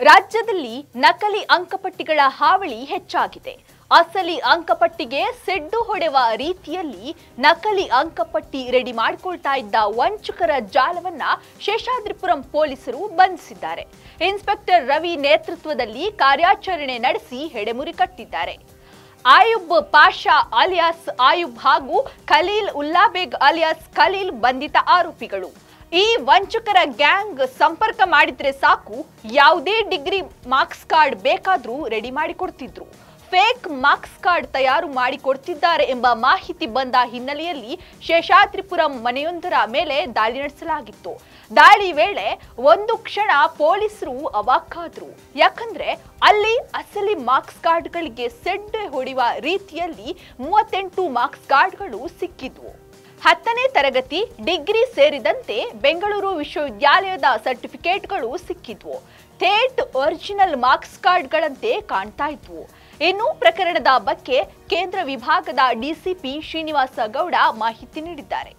ರಾಜ್ಯದಲ್ಲಿ ನಕಲಿ ಅಂಕಪಟ್ಟಿಗಳ ಹಾವಳಿ ಹೆಚ್ಚಾಗಿದೆ ಅಸಲಿ ಅಂಕಪಟ್ಟಿಗೆ ಸೆಡ್ಡು ಹೊಡೆವ ರೀತಿಯಲ್ಲಿ ನಕಲಿ ಅಂಕಪಟ್ಟಿ ರೆಡಿ ಮಾಡಿಕೊಳ್ತಾ ಇದ್ದ ವಂಚಕರ ಜಾಲವನ್ನ ಶೇಷಾದ್ರಿಪುರಂ ಪೊಲೀಸರು ಬಂಧಿಸಿದ್ದಾರೆ ಇನ್ಸ್ಪೆಕ್ಟರ್ ರವಿ ನೇತೃತ್ವದಲ್ಲಿ ಕಾರ್ಯಾಚರಣೆ ನಡೆಸಿ ಹೆಡೆಮುರಿ ಕಟ್ಟಿದ್ದಾರೆ ಆಯುಬ್ ಪಾಷಾ ಅಲಿಯಾಸ್ ಆಯುಬ್ ಹಾಗೂ ಖಲೀಲ್ ಉಲ್ಲಾಬೇಗ್ ಅಲಿಯಾಸ್ ಖಲೀಲ್ ಬಂಧಿತ ಆರೋಪಿಗಳು ಈ ವಂಚಕರ ಗ್ಯಾಂಗ್ ಸಂಪರ್ಕ ಮಾಡಿದ್ರೆ ಸಾಕು ಯಾವುದೇ ಡಿಗ್ರಿ ಮಾರ್ಕ್ಸ್ ಕಾರ್ಡ್ ಬೇಕಾದ್ರೂ ರೆಡಿ ಮಾಡಿಕೊಡ್ತಿದ್ರು ಫೇಕ್ ಮಾರ್ಕ್ಸ್ ಕಾರ್ಡ್ ತಯಾರು ಮಾಡಿಕೊಡ್ತಿದ್ದಾರೆ ಎಂಬ ಮಾಹಿತಿ ಬಂದ ಹಿನ್ನೆಲೆಯಲ್ಲಿ ಶೇಷಾದ್ರಿಪುರಂ ಮನೆಯೊಂದರ ಮೇಲೆ ದಾಳಿ ನಡೆಸಲಾಗಿತ್ತು ದಾಳಿ ವೇಳೆ ಒಂದು ಕ್ಷಣ ಪೊಲೀಸರು ಅವಾಕ್ಕಾದ್ರು ಯಾಕಂದ್ರೆ ಅಲ್ಲಿ ಅಸಲಿ ಮಾರ್ಕ್ಸ್ ಕಾರ್ಡ್ಗಳಿಗೆ ಸೆಡ್ಡೆ ಹೊಡೆಯುವ ರೀತಿಯಲ್ಲಿ ಮೂವತ್ತೆಂಟು ಮಾರ್ಕ್ಸ್ ಕಾರ್ಡ್ಗಳು ಸಿಕ್ಕಿದ್ವು ಹತ್ತನೇ ತರಗತಿ ಡಿಗ್ರಿ ಸೇರಿದಂತೆ ಬೆಂಗಳೂರು ವಿಶ್ವವಿದ್ಯಾಲಯದ ಸರ್ಟಿಫಿಕೇಟ್ಗಳು ಸಿಕ್ಕಿದ್ವು ಥೇಟ್ ಒರಿಜಿನಲ್ ಮಾರ್ಕ್ಸ್ ಕಾರ್ಡ್ಗಳಂತೆ ಕಾಣ್ತಾ ಇದ್ವು ಇನ್ನು ಪ್ರಕರಣದ ಬಗ್ಗೆ ಕೇಂದ್ರ ವಿಭಾಗದ ಡಿಸಿಪಿ ಶ್ರೀನಿವಾಸ ಗೌಡ ಮಾಹಿತಿ ನೀಡಿದ್ದಾರೆ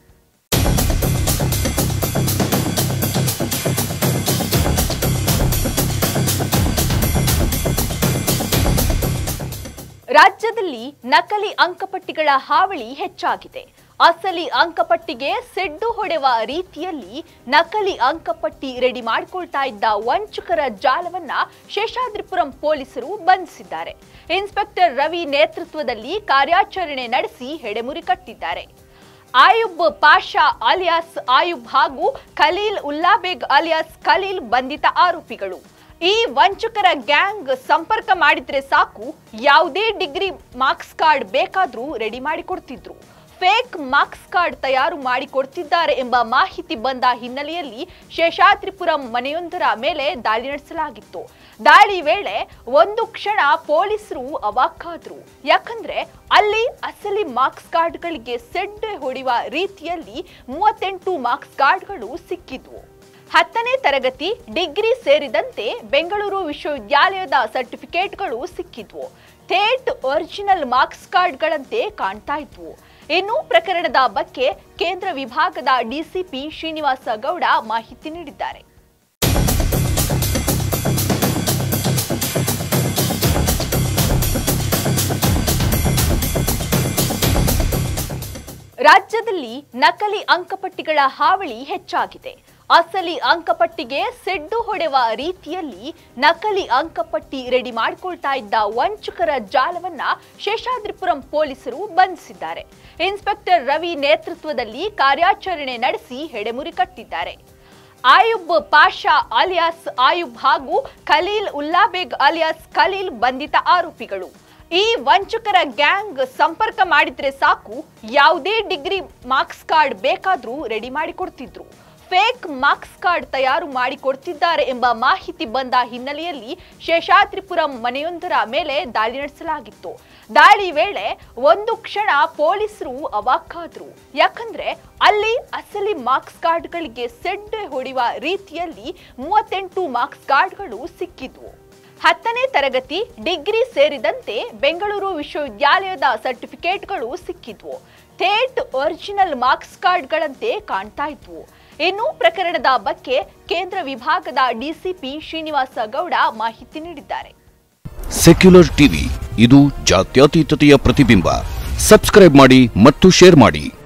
ರಾಜ್ಯದಲ್ಲಿ ನಕಲಿ ಅಂಕಪಟ್ಟಿಗಳ ಹಾವಳಿ ಹೆಚ್ಚಾಗಿದೆ ಅಸಲಿ ಅಂಕಪಟ್ಟಿಗೆ ಸೆಡ್ಡು ಹೊಡೆವ ರೀತಿಯಲ್ಲಿ ನಕಲಿ ಅಂಕಪಟ್ಟಿ ರೆಡಿ ಮಾಡಿಕೊಳ್ತಾ ಇದ್ದ ವಂಚಕರ ಜಾಲವನ್ನ ಶೇಷಾದ್ರಿಪುರಂ ಪೊಲೀಸರು ಬಂಧಿಸಿದ್ದಾರೆ ಇನ್ಸ್ಪೆಕ್ಟರ್ ರವಿ ನೇತೃತ್ವದಲ್ಲಿ ಕಾರ್ಯಾಚರಣೆ ನಡೆಸಿ ಹೆಡೆಮುರಿ ಕಟ್ಟಿದ್ದಾರೆ ಆಯುಬ್ ಪಾಷಾ ಅಲಿಯಾಸ್ ಆಯುಬ್ ಹಾಗೂ ಖಲೀಲ್ ಉಲ್ಲಾಬೇಗ್ ಅಲಿಯಾಸ್ ಖಲೀಲ್ ಬಂಧಿತ ಆರೋಪಿಗಳು ಈ ವಂಚಕರ ಗ್ಯಾಂಗ್ ಸಂಪರ್ಕ ಮಾಡಿದ್ರೆ ಸಾಕು ಯಾವುದೇ ಡಿಗ್ರಿ ಮಾರ್ಕ್ಸ್ ಕಾರ್ಡ್ ಬೇಕಾದ್ರೂ ರೆಡಿ ಮಾಡಿಕೊಡ್ತಿದ್ರು ಫೇಕ್ ಮಾರ್ಕ್ಸ್ ಕಾರ್ಡ್ ತಯಾರು ಮಾಡಿಕೊಡ್ತಿದ್ದಾರೆ ಎಂಬ ಮಾಹಿತಿ ಬಂದ ಹಿನ್ನೆಲೆಯಲ್ಲಿ ಶೇಷಾದ್ರಿಪುರಂ ಮನೆಯೊಂದರ ಮೇಲೆ ದಾಳಿ ನಡೆಸಲಾಗಿತ್ತು ದಾಳಿ ವೇಳೆ ಒಂದು ಕ್ಷಣ ಪೊಲೀಸರು ಅವಾಕ್ಕಾದ್ರು ಯಾಕಂದ್ರೆ ಅಲ್ಲಿ ಅಸಲಿ ಮಾರ್ಕ್ಸ್ ಕಾರ್ಡ್ಗಳಿಗೆ ಸೆಡ್ಡೆ ಹೊಡೆಯುವ ರೀತಿಯಲ್ಲಿ ಮೂವತ್ತೆಂಟು ಮಾರ್ಕ್ಸ್ ಕಾರ್ಡ್ಗಳು ಸಿಕ್ಕಿದ್ವು ಹತ್ತನೇ ತರಗತಿ ಡಿಗ್ರಿ ಸೇರಿದಂತೆ ಬೆಂಗಳೂರು ವಿಶ್ವವಿದ್ಯಾಲಯದ ಸರ್ಟಿಫಿಕೇಟ್ಗಳು ಸಿಕ್ಕಿದ್ವು ಥೇಟ್ ಒರಿಜಿನಲ್ ಮಾರ್ಕ್ಸ್ ಕಾರ್ಡ್ಗಳಂತೆ ಕಾಣ್ತಾ ಇದ್ವು ಇನ್ನು ಪ್ರಕರಣದ ಬಗ್ಗೆ ಕೇಂದ್ರ ವಿಭಾಗದ ಡಿಸಿಪಿ ಶ್ರೀನಿವಾಸ ಗೌಡ ಮಾಹಿತಿ ನೀಡಿದ್ದಾರೆ ರಾಜ್ಯದಲ್ಲಿ ನಕಲಿ ಅಂಕಪಟ್ಟಿಗಳ ಹಾವಳಿ ಹೆಚ್ಚಾಗಿದೆ ಅಸಲಿ ಅಂಕಪಟ್ಟಿಗೆ ಸೆಡ್ಡು ಹೊಡೆವ ರೀತಿಯಲ್ಲಿ ನಕಲಿ ಅಂಕಪಟ್ಟಿ ರೆಡಿ ಮಾಡಿಕೊಳ್ತಾ ಇದ್ದ ವಂಚಕರ ಜಾಲವನ್ನ ಶೇಷಾದ್ರಿಪುರಂ ಪೊಲೀಸರು ಬಂಧಿಸಿದ್ದಾರೆ ಇನ್ಸ್ಪೆಕ್ಟರ್ ರವಿ ನೇತೃತ್ವದಲ್ಲಿ ಕಾರ್ಯಾಚರಣೆ ನಡೆಸಿ ಹೆಡೆಮುರಿ ಕಟ್ಟಿದ್ದಾರೆ ಆಯುಬ್ ಪಾಷಾ ಅಲಿಯಾಸ್ ಆಯುಬ್ ಹಾಗೂ ಖಲೀಲ್ ಉಲ್ಲಾಬೇಗ್ ಅಲಿಯಾಸ್ ಖಲೀಲ್ ಬಂಧಿತ ಆರೋಪಿಗಳು ಈ ವಂಚಕರ ಗ್ಯಾಂಗ್ ಸಂಪರ್ಕ ಮಾಡಿದ್ರೆ ಸಾಕು ಯಾವುದೇ ಡಿಗ್ರಿ ಮಾರ್ಕ್ಸ್ ಕಾರ್ಡ್ ಬೇಕಾದ್ರೂ ರೆಡಿ ಮಾಡಿಕೊಡ್ತಿದ್ರು ಫೇಕ್ ಮಾರ್ಕ್ಸ್ ಕಾರ್ಡ್ ತಯಾರು ಮಾಡಿಕೊಡ್ತಿದ್ದಾರೆ ಎಂಬ ಮಾಹಿತಿ ಬಂದ ಹಿನ್ನೆಲೆಯಲ್ಲಿ ಶೇಷಾದ್ರಿಪುರಂ ಮನೆಯೊಂದರ ಮೇಲೆ ದಾಳಿ ನಡೆಸಲಾಗಿತ್ತು ದಾಳಿ ವೇಳೆ ಒಂದು ಕ್ಷಣ ಪೊಲೀಸರು ಅವಾಕ್ಕಾದ್ರು ಯಾಕಂದ್ರೆ ಅಲ್ಲಿ ಅಸಲಿ ಮಾರ್ಕ್ಸ್ ಕಾರ್ಡ್ಗಳಿಗೆ ಸೆಡ್ಡೆ ಹೊಡೆಯುವ ರೀತಿಯಲ್ಲಿ ಮೂವತ್ತೆಂಟು ಮಾರ್ಕ್ಸ್ ಕಾರ್ಡ್ಗಳು ಸಿಕ್ಕಿದ್ವು ಹತ್ತನೇ ತರಗತಿ ಡಿಗ್ರಿ ಸೇರಿದಂತೆ ಬೆಂಗಳೂರು ವಿಶ್ವವಿದ್ಯಾಲಯದ ಸರ್ಟಿಫಿಕೇಟ್ಗಳು ಸಿಕ್ಕಿದ್ವು ಥೇಟ್ ಒರಿಜಿನಲ್ ಮಾರ್ಕ್ಸ್ ಕಾರ್ಡ್ಗಳಂತೆ ಕಾಣ್ತಾ ಇದ್ವು ಇನ್ನು ಪ್ರಕರಣದ ಬಗ್ಗೆ ಕೇಂದ್ರ ವಿಭಾಗದ ಡಿಸಿಪಿ ಶ್ರೀನಿವಾಸ ಗೌಡ ಮಾಹಿತಿ ನೀಡಿದ್ದಾರೆ ಸೆಕ್ಯುಲರ್ ಟಿವಿ ಇದು ಜಾತ್ಯತೀತತೆಯ ಪ್ರತಿಬಿಂಬ ಸಬ್ಸ್ಕ್ರೈಬ್ ಮಾಡಿ ಮತ್ತು ಶೇರ್ ಮಾಡಿ